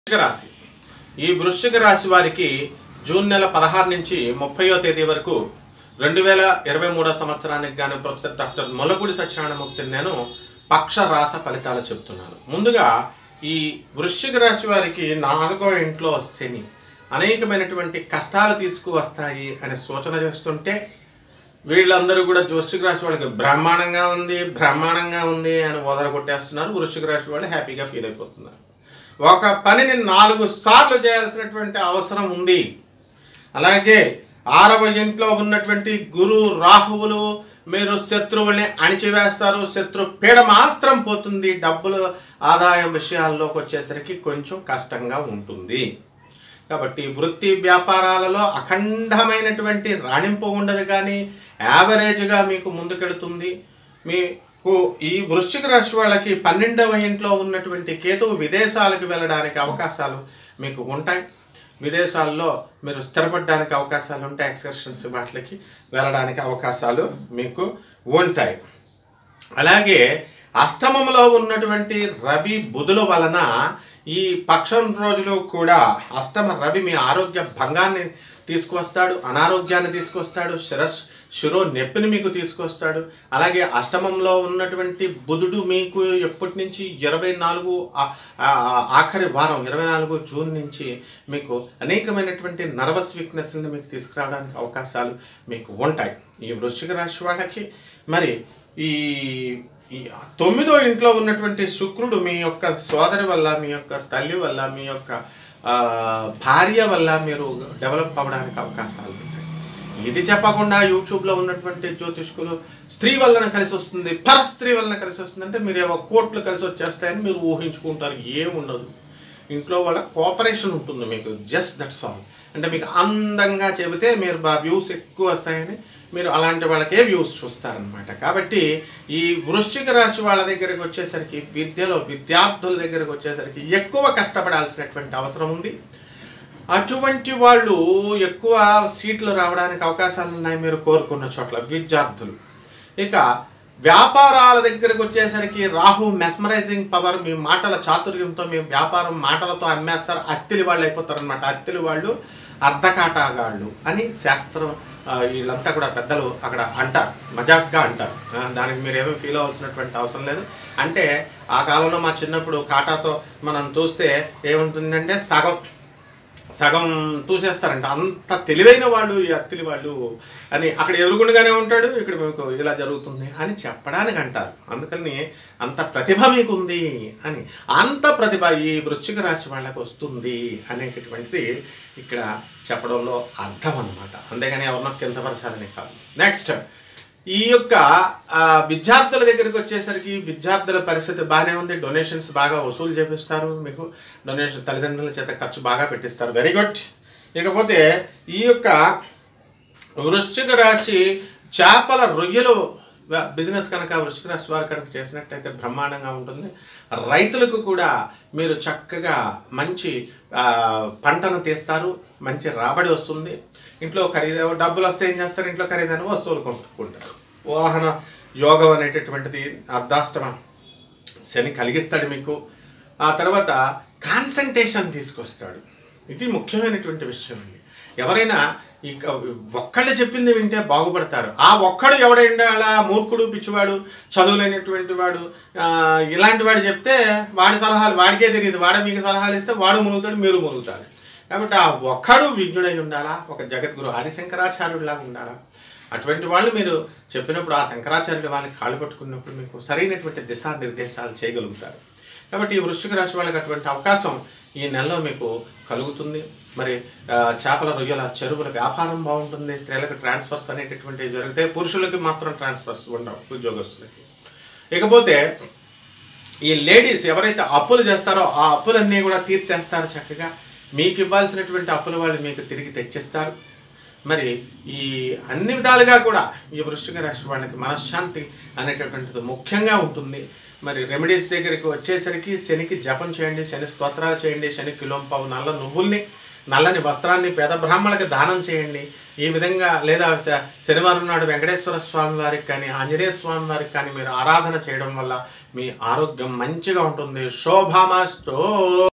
వృశ్చిక రాశి ఈ వృశ్చిక రాశి వారికి జూన్ నెల పదహారు నుంచి ముప్పయో తేదీ వరకు రెండు వేల ఇరవై మూడో సంవత్సరానికి గాను ప్రొఫెసర్ డాక్టర్ మొలపూడి సత్యనారాయణమూర్తి నేను పక్ష రాస ఫలితాలు చెప్తున్నాను ముందుగా ఈ వృశ్చిక రాశి వారికి నాలుగో ఇంట్లో శని అనేకమైనటువంటి కష్టాలు తీసుకువస్తాయి అనే సూచన చేస్తుంటే వీళ్ళందరూ కూడా వృశ్చిక రాశి వాళ్ళకి బ్రహ్మాండంగా ఉంది బ్రహ్మాండంగా ఉంది అని వదలగొట్టేస్తున్నారు వృశ్చిక రాశి వాళ్ళు హ్యాపీగా ఫీల్ అయిపోతున్నారు ఒక పనిని నాలుగు సార్లు చేయాల్సినటువంటి అవసరం ఉంది అలాగే ఆరవ ఇంట్లో ఉన్నటువంటి గురు రాహువులు మీరు శత్రువుల్ని అణిచివేస్తారు శత్రు పీడ మాత్రం పోతుంది డబ్బులు ఆదాయం విషయాల్లోకి వచ్చేసరికి కొంచెం కష్టంగా ఉంటుంది కాబట్టి వృత్తి వ్యాపారాలలో అఖండమైనటువంటి రాణింపు ఉండదు కానీ యావరేజ్గా మీకు ముందుకెడుతుంది మీకు ఈ వృశ్చిక రాశి వాళ్ళకి పన్నెండవ ఇంట్లో ఉన్నటువంటి కేతువు విదేశాలకు వెళ్ళడానికి అవకాశాలు మీకు ఉంటాయి విదేశాల్లో మీరు స్థిరపడడానికి అవకాశాలు ఉంటాయి ఎక్స్కర్షన్స్ వాటికి వెళ్ళడానికి అవకాశాలు మీకు ఉంటాయి అలాగే అష్టమంలో ఉన్నటువంటి రవి బుధుల వలన ఈ పక్షం రోజులు కూడా అష్టమ రవి మీ ఆరోగ్య భంగాన్ని తీసుకొస్తాడు అనారోగ్యాన్ని తీసుకొస్తాడు శిరస్ శిరో నొప్పిని మీకు తీసుకొస్తాడు అలాగే అష్టమంలో ఉన్నటువంటి బుధుడు మీకు ఎప్పటి నుంచి ఇరవై నాలుగు ఆ- ఆ- ఆఖరి వారం ఇరవై నాలుగు జూన్ నుంచి మీకు అనేకమైనటువంటి నర్వస్ వీక్నెస్ని మీకు తీసుకురావడానికి అవకాశాలు మీకు ఉంటాయి ఈ వృశ్చిక రాశి వాళ్ళకి మరి ఈ ఈ తొమ్మిదో ఇంట్లో ఉన్నటువంటి శుక్రుడు మీ యొక్క సోదరి వల్ల మీ యొక్క తల్లి వల్ల మీ యొక్క ఆ, భార్య వల్ల మీరు డెవలప్ అవ్వడానికి అవకాశాలు ఉంటాయి ఇది చెప్పకుండా యూట్యూబ్లో ఉన్నటువంటి జ్యోతిష్కులు స్త్రీ వలన కలిసి వస్తుంది పరస్త్రీ వలన కలిసి వస్తుంది అంటే మీరు ఏవో కోట్లు కలిసి వచ్చేస్తాయని మీరు ఊహించుకుంటారు ఏముండదు ఇంట్లో వాళ్ళ కోఆపరేషన్ ఉంటుంది మీకు జస్ట్ దట్స్ ఆల్ అంటే మీకు అందంగా చెబితే మీరు బా వ్యూస్ ఎక్కువ వస్తాయని మీరు అలాంటి వాళ్ళకే వ్యూస్ చూస్తారనమాట కాబట్టి ఈ వృశ్చిక రాశి వాళ్ళ దగ్గరికి వచ్చేసరికి విద్యలో విద్యార్థుల దగ్గరికి వచ్చేసరికి ఎక్కువ కష్టపడాల్సినటువంటి అవసరం ఉంది అటువంటి వాళ్ళు ఎక్కువ సీట్లు రావడానికి అవకాశాలు ఉన్నాయి మీరు కోరుకున్న చోట్ల విద్యార్థులు ఇక వ్యాపారాల దగ్గరకు వచ్చేసరికి రాహు మెస్మరైజింగ్ పవర్ మీ మాటల చాతుర్యంతో మీ వ్యాపారం మాటలతో అమ్మేస్తారు అత్తిలి వాళ్ళు అయిపోతారు అనమాట అత్తిలి వాళ్ళు అర్ధకాటాగాళ్ళు అని శాస్త్రం ఆ, వీళ్ళంతా కూడా పెద్దలు అక్కడ అంటారు మజాక్గా అంటారు ఆ, దానికి మీరు ఏమీ ఫీల్ అవ్వాల్సినటువంటి అవసరం లేదు అంటే ఆ కాలంలో మా చిన్నప్పుడు కాటాతో మనం చూస్తే ఏముంటుందంటే సగం సగం తూసేస్తారంట అంత తెలివైన వాళ్ళు ఈ అత్తిలి వాళ్ళు అని అక్కడ ఎదురుగుండగానే ఉంటాడు ఇక్కడ మీకు ఇలా జరుగుతుంది అని చెప్పడానికి అంటారు అందుకని అంత ప్రతిభ మీకు ఉంది అని అంత ప్రతిభ ఈ వృశ్చిక రాశి వాళ్ళకి వస్తుంది అనేటటువంటిది ఇక్కడ చెప్పడంలో అర్థం అన్నమాట అంతేగాని ఎవరినో కించపరచాలని కాదు నెక్స్ట్ ఈ యొక్క ఆ, విద్యార్థుల దగ్గరికి వచ్చేసరికి విద్యార్థుల పరిస్థితి బాగానే ఉంది డొనేషన్స్ బాగా వసూలు చేపిస్తారు మీకు డొనేషన్ తల్లిదండ్రుల చేత ఖర్చు బాగా పెట్టిస్తారు వెరీ గుడ్ ఇకపోతే ఈ యొక్క వృశ్చిక రాశి చేపల రొయ్యలు వ- బిజినెస్ కనుక వృశ్చిక రాశి వారు కనుక చేసినట్టయితే బ్రహ్మాండంగా ఉంటుంది రైతులకు కూడా మీరు చక్కగా మంచి ఆ, పంటను తీస్తారు మంచి రాబడి వస్తుంది ఇంట్లో ఖరీదు డబ్బులు వస్తే ఏం చేస్తారు ఇంట్లో ఖరీదైన వస్తువులు కొనుక్కుంటారు వాహన యోగం అనేటటువంటిది అర్ధాష్టమ శని కలిగిస్తాడు మీకు ఆ తర్వాత కాన్సన్ట్రేషన్ తీసుకొస్తాడు ఇది ముఖ్యమైనటువంటి విషయం అండి ఎవరైనా ఇక ఒక్కళ్ళు చెప్పింది వింటే బాగుపడతారు ఆ ఒక్కడు ఎవడైనా అలా మూర్ఖుడు పిచ్చివాడు చదువులేనటువంటి వాడు ఆ, ఇలాంటి వాడు చెప్తే వాడి సలహాలు వాడికే తెలియదు వాడే మీకు సలహాలు ఇస్తే వాడు మునుగుతాడు మీరు మునుగుతారు కాబట్టి ఆ ఒక్కడు విజ్ఞుడై ఉండాలా ఒక జగద్గురు ఆదిశంకరాచార్యుడిలాగా ఉండాలా అటువంటి వాళ్ళు మీరు చెప్పినప్పుడు ఆ శంకరాచార్యులు వాళ్ళకి కాళ్ళు పట్టుకున్నప్పుడు మీకు సరైనటువంటి దిశానిర్దేశాలు చేయగలుగుతారు కాబట్టి ఈ వృశ్చిక రాశి వాళ్ళకి అటువంటి అవకాశం ఈ నెలలో మీకు కలుగుతుంది మరి ఆ, చేపల రొయ్యల చెరువుల వ్యాపారం బాగుంటుంది స్త్రీలకు ట్రాన్స్ఫర్స్ అనేటటువంటివి జరుగుతాయి పురుషులకి మాత్రం ట్రాన్స్ఫర్స్ ఉండవు ఉద్యోగస్తులకి ఇకపోతే ఈ లేడీస్ ఎవరైతే అప్పులు చేస్తారో ఆ అప్పులన్నీ కూడా తీర్చేస్తారు చక్కగా మీకు ఇవ్వాల్సినటువంటి అప్పులు వాళ్ళు మీకు తిరిగి తెచ్చిస్తారు మరి ఈ అన్ని విధాలుగా కూడా ఈ వృశ్చిక రాశి వాళ్ళకి మనశ్శాంతి అనేటటువంటిది ముఖ్యంగా ఉంటుంది మరి రెమెడీస్ దగ్గరికి వచ్చేసరికి శనికి జపం చేయండి శని స్తోత్రాలు చేయండి శని కిలోంపావు నల్ల నువ్వుల్ని నల్లని వస్త్రాన్ని పేద బ్రాహ్మణులకు దానం చేయండి ఈ విధంగా లేదా శ- శనివారం నాడు వెంకటేశ్వర స్వామి వారికి కానీ ఆంజనేయ స్వామి వారికి కానీ మీరు ఆరాధన చేయడం వల్ల మీ ఆరోగ్యం మంచిగా ఉంటుంది శోభామాస్తో